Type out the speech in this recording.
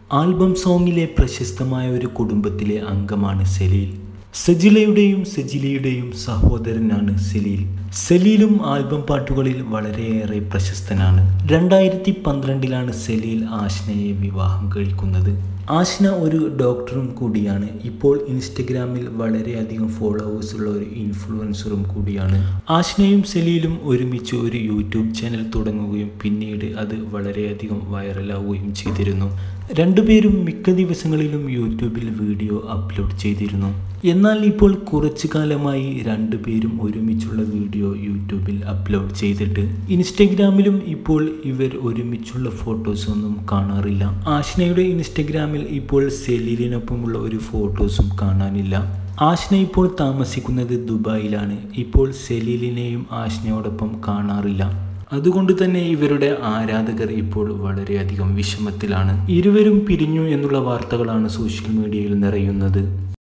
album സോങ്ങിലെ പ്രശസ്തമായ ഒരു കുടുംബത്തിലെ അംഗമാണ് സലീൽ സജിലയുടെയും സജിലയുടെയും സഹോദരനാണ് സലീൽ സലീലും ആൽബം പാട്ടുകളിൽ വളരെയേറെ പ്രശസ്തനാണ് രണ്ടായിരത്തി പന്ത്രണ്ടിലാണ് സലീൽ ആഷ്നയെ വിവാഹം കഴിക്കുന്നത് ആഷ്ന ഒരു ഡോക്ടറും കൂടിയാണ് ഇപ്പോൾ ഇൻസ്റ്റഗ്രാമിൽ വളരെയധികം ഫോളോവേഴ്സ് ഉള്ള ഒരു ഇൻഫ്ലുവൻസറും കൂടിയാണ് ആഷ്നയും സലീലും ഒരുമിച്ച് ഒരു യൂട്യൂബ് ചാനൽ തുടങ്ങുകയും പിന്നീട് അത് വളരെയധികം വൈറലാവുകയും ചെയ്തിരുന്നു രണ്ടുപേരും മിക്ക ദിവസങ്ങളിലും യൂട്യൂബിൽ വീഡിയോ അപ്ലോഡ് ചെയ്തിരുന്നു എന്നാൽ ഇപ്പോൾ കുറച്ചു കാലമായി രണ്ടുപേരും ഒരുമിച്ചുള്ള വീഡിയോ യൂട്യൂബിൽ അപ്ലോഡ് ചെയ്തിട്ട് ഇൻസ്റ്റഗ്രാമിലും ഇപ്പോൾ ഇവർ ഒരുമിച്ചുള്ള ഫോട്ടോസ് ഒന്നും കാണാറില്ല ആഷ്നയുടെ ഇൻസ്റ്റഗ്രാമിൽ ഇപ്പോൾ സെലീലിനൊപ്പമുള്ള ഒരു ഫോട്ടോസും കാണാനില്ല ആഷ്ന ഇപ്പോൾ താമസിക്കുന്നത് ദുബായിലാണ് ഇപ്പോൾ സെലീലിനെയും ആഷ്നയോടൊപ്പം കാണാറില്ല അതുകൊണ്ട് തന്നെ ഇവരുടെ ആരാധകർ ഇപ്പോൾ വളരെയധികം വിഷമത്തിലാണ് ഇരുവരും പിരിഞ്ഞു എന്നുള്ള വാർത്തകളാണ് സോഷ്യൽ മീഡിയയിൽ നിറയുന്നത്